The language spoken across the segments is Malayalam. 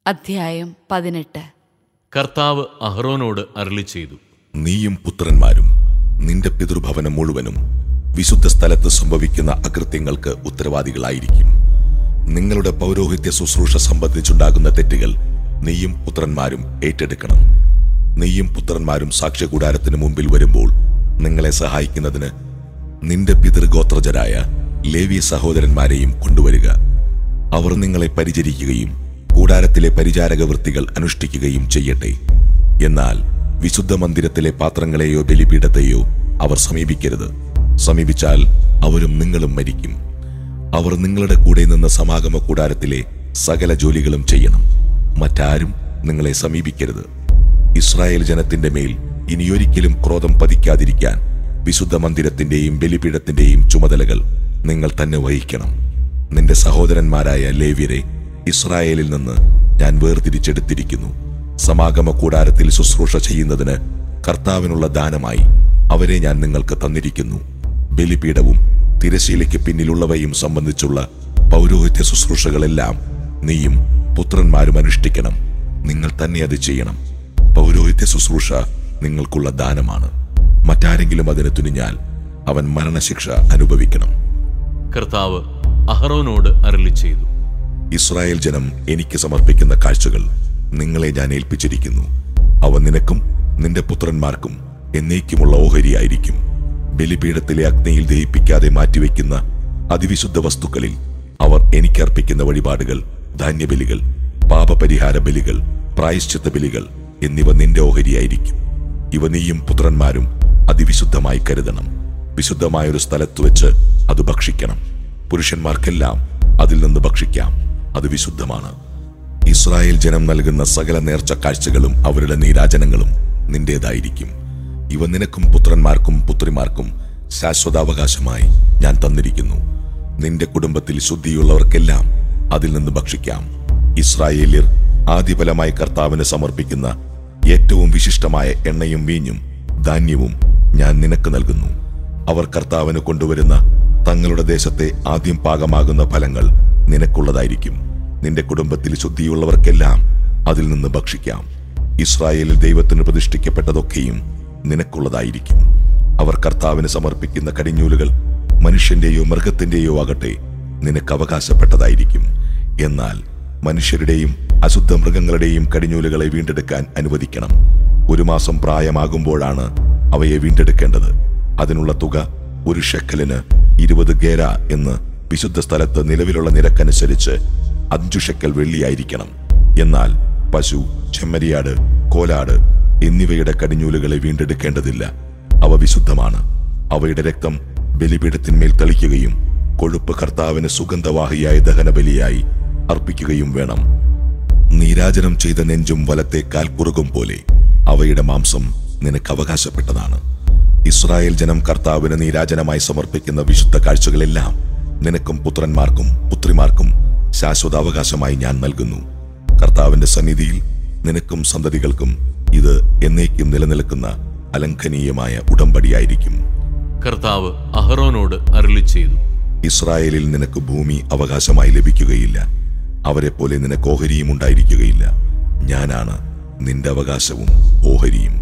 അധ്യായം പതിനെട്ട് കർത്താവ് അഹ്റോനോട് അരുളി ചെയ്തു നീയും പുത്രന്മാരും നിന്റെ പിതൃഭവനം മുഴുവനും വിശുദ്ധ സ്ഥലത്ത് സംഭവിക്കുന്ന അകൃത്യങ്ങൾക്ക് ഉത്തരവാദികളായിരിക്കും നിങ്ങളുടെ പൗരോഹിത്യ ശുശ്രൂഷ സംബന്ധിച്ചുണ്ടാകുന്ന തെറ്റുകൾ നീയും പുത്രന്മാരും ഏറ്റെടുക്കണം നീയും പുത്രന്മാരും സാക്ഷ്യകൂടാരത്തിന് മുമ്പിൽ വരുമ്പോൾ നിങ്ങളെ സഹായിക്കുന്നതിന് നിന്റെ പിതൃഗോത്രജരായ ലേവി സഹോദരന്മാരെയും കൊണ്ടുവരിക അവർ നിങ്ങളെ പരിചരിക്കുകയും കൂടാരത്തിലെ പരിചാരക വൃത്തികൾ അനുഷ്ഠിക്കുകയും ചെയ്യട്ടെ എന്നാൽ വിശുദ്ധ മന്ദിരത്തിലെ പാത്രങ്ങളെയോ ബലിപീഠത്തെയോ അവർ സമീപിക്കരുത് സമീപിച്ചാൽ അവരും നിങ്ങളും മരിക്കും അവർ നിങ്ങളുടെ കൂടെ നിന്ന് സമാഗമ കൂടാരത്തിലെ സകല ജോലികളും ചെയ്യണം മറ്റാരും നിങ്ങളെ സമീപിക്കരുത് ഇസ്രായേൽ ജനത്തിന്റെ മേൽ ഇനിയൊരിക്കലും ക്രോധം പതിക്കാതിരിക്കാൻ വിശുദ്ധ മന്ദിരത്തിന്റെയും ബലിപീഠത്തിന്റെയും ചുമതലകൾ നിങ്ങൾ തന്നെ വഹിക്കണം നിന്റെ സഹോദരന്മാരായ ലേവ്യരെ ഇസ്രായേലിൽ നിന്ന് ഞാൻ വേർതിരിച്ചെടുത്തിരിക്കുന്നു സമാഗമ കൂടാരത്തിൽ ശുശ്രൂഷ ചെയ്യുന്നതിന് കർത്താവിനുള്ള ദാനമായി അവരെ ഞാൻ നിങ്ങൾക്ക് തന്നിരിക്കുന്നു ബലിപീഠവും തിരശീലയ്ക്ക് പിന്നിലുള്ളവയും സംബന്ധിച്ചുള്ള പൗരോഹിത്യ ശുശ്രൂഷകളെല്ലാം നീയും പുത്രന്മാരും അനുഷ്ഠിക്കണം നിങ്ങൾ തന്നെ അത് ചെയ്യണം പൗരോഹിത്യ ശുശ്രൂഷ നിങ്ങൾക്കുള്ള ദാനമാണ് മറ്റാരെങ്കിലും അതിന് തുനിഞ്ഞാൽ അവൻ മരണശിക്ഷ അനുഭവിക്കണം കർത്താവ് അഹ്റോനോട് അരുളി ചെയ്തു ഇസ്രായേൽ ജനം എനിക്ക് സമർപ്പിക്കുന്ന കാഴ്ചകൾ നിങ്ങളെ ഞാൻ ഏൽപ്പിച്ചിരിക്കുന്നു അവ നിനക്കും നിന്റെ പുത്രന്മാർക്കും എന്നേക്കുമുള്ള ഓഹരിയായിരിക്കും ബലിപീഠത്തിലെ അഗ്നിയിൽ ദഹിപ്പിക്കാതെ മാറ്റിവെക്കുന്ന അതിവിശുദ്ധ വസ്തുക്കളിൽ അവർ എനിക്കർപ്പിക്കുന്ന വഴിപാടുകൾ ധാന്യബലികൾ പാപപരിഹാര ബലികൾ പ്രായശ്ചിത്ത ബലികൾ എന്നിവ നിന്റെ ഓഹരിയായിരിക്കും ഇവ നീയും പുത്രന്മാരും അതിവിശുദ്ധമായി കരുതണം വിശുദ്ധമായൊരു സ്ഥലത്ത് വെച്ച് അത് ഭക്ഷിക്കണം പുരുഷന്മാർക്കെല്ലാം അതിൽ നിന്ന് ഭക്ഷിക്കാം അത് വിശുദ്ധമാണ് ഇസ്രായേൽ ജനം നൽകുന്ന സകല നേർച്ച കാഴ്ചകളും അവരുടെ നീരാജനങ്ങളും നിന്റേതായിരിക്കും ഇവ നിനക്കും പുത്രന്മാർക്കും പുത്രിമാർക്കും ശാശ്വതാവകാശമായി ഞാൻ തന്നിരിക്കുന്നു നിന്റെ കുടുംബത്തിൽ ശുദ്ധിയുള്ളവർക്കെല്ലാം അതിൽ നിന്ന് ഭക്ഷിക്കാം ഇസ്രായേല്യർ ആദ്യഫലമായി കർത്താവിന് സമർപ്പിക്കുന്ന ഏറ്റവും വിശിഷ്ടമായ എണ്ണയും വീഞ്ഞും ധാന്യവും ഞാൻ നിനക്ക് നൽകുന്നു അവർ കർത്താവിന് കൊണ്ടുവരുന്ന തങ്ങളുടെ ദേശത്തെ ആദ്യം പാകമാകുന്ന ഫലങ്ങൾ നിനക്കുള്ളതായിരിക്കും നിന്റെ കുടുംബത്തിൽ ശുദ്ധിയുള്ളവർക്കെല്ലാം അതിൽ നിന്ന് ഭക്ഷിക്കാം ഇസ്രായേലിൽ ദൈവത്തിന് പ്രതിഷ്ഠിക്കപ്പെട്ടതൊക്കെയും നിനക്കുള്ളതായിരിക്കും അവർ കർത്താവിന് സമർപ്പിക്കുന്ന കടിഞ്ഞൂലുകൾ മനുഷ്യന്റെയോ മൃഗത്തിന്റെയോ ആകട്ടെ നിനക്ക് അവകാശപ്പെട്ടതായിരിക്കും എന്നാൽ മനുഷ്യരുടെയും അശുദ്ധ മൃഗങ്ങളുടെയും കടിഞ്ഞൂലുകളെ വീണ്ടെടുക്കാൻ അനുവദിക്കണം ഒരു മാസം പ്രായമാകുമ്പോഴാണ് അവയെ വീണ്ടെടുക്കേണ്ടത് അതിനുള്ള തുക ഒരു ഷെക്കലിന് ഇരുപത് ഗേര എന്ന് വിശുദ്ധ സ്ഥലത്ത് നിലവിലുള്ള നിരക്കനുസരിച്ച് അഞ്ചു ഷെക്കൽ വെള്ളിയായിരിക്കണം എന്നാൽ പശു ചെമ്മരിയാട് കോലാട് എന്നിവയുടെ കടിഞ്ഞൂലുകളെ വീണ്ടെടുക്കേണ്ടതില്ല അവ വിശുദ്ധമാണ് അവയുടെ രക്തം ബലിപീഠത്തിന്മേൽ തളിക്കുകയും കൊഴുപ്പ് കർത്താവിന് സുഗന്ധവാഹിയായ ദഹനബലിയായി അർപ്പിക്കുകയും വേണം നീരാജനം ചെയ്ത നെഞ്ചും വലത്തെ കാൽക്കുറുകും പോലെ അവയുടെ മാംസം നിനക്ക് അവകാശപ്പെട്ടതാണ് ഇസ്രായേൽ ജനം കർത്താവിന് നീരാജനമായി സമർപ്പിക്കുന്ന വിശുദ്ധ കാഴ്ചകളെല്ലാം നിനക്കും പുത്രന്മാർക്കും പുത്രിമാർക്കും ശാശ്വതാവകാശമായി ഞാൻ നൽകുന്നു കർത്താവിന്റെ സന്നിധിയിൽ നിനക്കും സന്തതികൾക്കും ഇത് എന്നേക്കും നിലനിൽക്കുന്ന അലംഘനീയമായ ഉടമ്പടിയായിരിക്കും കർത്താവ് അഹ്റോനോട് അരുളി ചെയ്തു ഇസ്രായേലിൽ നിനക്ക് ഭൂമി അവകാശമായി ലഭിക്കുകയില്ല അവരെ പോലെ നിനക്ക് ഓഹരിയും ഉണ്ടായിരിക്കുകയില്ല ഞാനാണ് നിന്റെ അവകാശവും ഓഹരിയും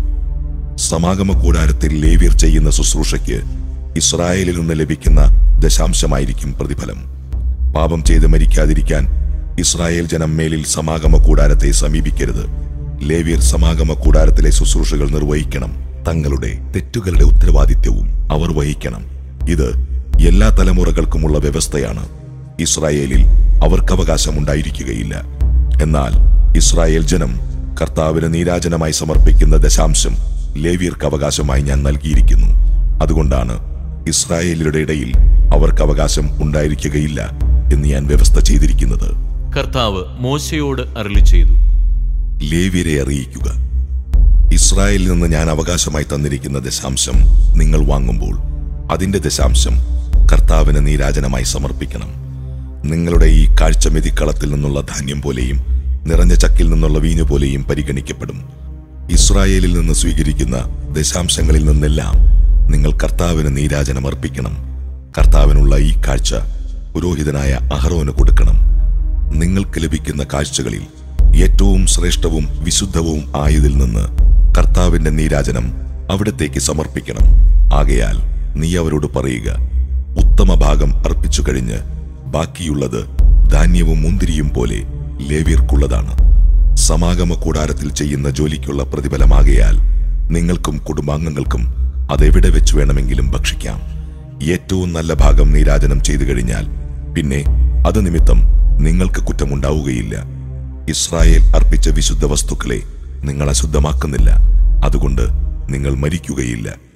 സമാഗമ കൂടാരത്തിൽ ലേവ്യർ ചെയ്യുന്ന ശുശ്രൂഷയ്ക്ക് ഇസ്രായേലിൽ നിന്ന് ലഭിക്കുന്ന ദശാംശമായിരിക്കും പ്രതിഫലം പാപം ചെയ്ത് മരിക്കാതിരിക്കാൻ ഇസ്രായേൽ ജനം മേലിൽ സമാഗമ കൂടാരത്തെ സമീപിക്കരുത് ലേവ്യർ സമാഗമ കൂടാരത്തിലെ ശുശ്രൂഷകൾ നിർവഹിക്കണം തങ്ങളുടെ തെറ്റുകളുടെ ഉത്തരവാദിത്വവും അവർ വഹിക്കണം ഇത് എല്ലാ തലമുറകൾക്കുമുള്ള വ്യവസ്ഥയാണ് ഇസ്രായേലിൽ അവർക്ക് അവകാശമുണ്ടായിരിക്കുകയില്ല എന്നാൽ ഇസ്രായേൽ ജനം കർത്താവിന് നീരാജനമായി സമർപ്പിക്കുന്ന ദശാംശം ലേവ്യർക്ക് അവകാശമായി ഞാൻ നൽകിയിരിക്കുന്നു അതുകൊണ്ടാണ് ഇസ്രായേലിയുടെ ഇടയിൽ അവർക്ക് അവകാശം ഉണ്ടായിരിക്കുകയില്ല എന്ന് ഞാൻ വ്യവസ്ഥ ചെയ്തിരിക്കുന്നത് കർത്താവ് മോശയോട് അരുളി ചെയ്തു ലേവ്യരെ അറിയിക്കുക ഇസ്രായേലിൽ നിന്ന് ഞാൻ അവകാശമായി തന്നിരിക്കുന്ന ദശാംശം നിങ്ങൾ വാങ്ങുമ്പോൾ അതിന്റെ ദശാംശം കർത്താവിന് നീരാജനമായി സമർപ്പിക്കണം നിങ്ങളുടെ ഈ കാഴ്ചമെതിക്കളത്തിൽ നിന്നുള്ള ധാന്യം പോലെയും നിറഞ്ഞ ചക്കിൽ നിന്നുള്ള വീഞ്ഞു പോലെയും പരിഗണിക്കപ്പെടും ഇസ്രായേലിൽ നിന്ന് സ്വീകരിക്കുന്ന ദശാംശങ്ങളിൽ നിന്നെല്ലാം നിങ്ങൾ കർത്താവിന് നീരാജനം അർപ്പിക്കണം കർത്താവിനുള്ള ഈ കാഴ്ച പുരോഹിതനായ അഹറോന് കൊടുക്കണം നിങ്ങൾക്ക് ലഭിക്കുന്ന കാഴ്ചകളിൽ ഏറ്റവും ശ്രേഷ്ഠവും വിശുദ്ധവും ആയതിൽ നിന്ന് കർത്താവിന്റെ നീരാജനം അവിടത്തേക്ക് സമർപ്പിക്കണം ആകയാൽ നീ അവരോട് പറയുക ഉത്തമ ഭാഗം അർപ്പിച്ചു കഴിഞ്ഞ് ബാക്കിയുള്ളത് ധാന്യവും മുന്തിരിയും പോലെ ലേവ്യർക്കുള്ളതാണ് സമാഗമ കൂടാരത്തിൽ ചെയ്യുന്ന ജോലിക്കുള്ള പ്രതിഫലമാകയാൽ നിങ്ങൾക്കും കുടുംബാംഗങ്ങൾക്കും അതെവിടെ വെച്ച് വേണമെങ്കിലും ഭക്ഷിക്കാം ഏറ്റവും നല്ല ഭാഗം നീരാജനം ചെയ്തു കഴിഞ്ഞാൽ പിന്നെ അത് നിമിത്തം നിങ്ങൾക്ക് കുറ്റമുണ്ടാവുകയില്ല ഇസ്രായേൽ അർപ്പിച്ച വിശുദ്ധ വസ്തുക്കളെ നിങ്ങൾ അശുദ്ധമാക്കുന്നില്ല അതുകൊണ്ട് നിങ്ങൾ മരിക്കുകയില്ല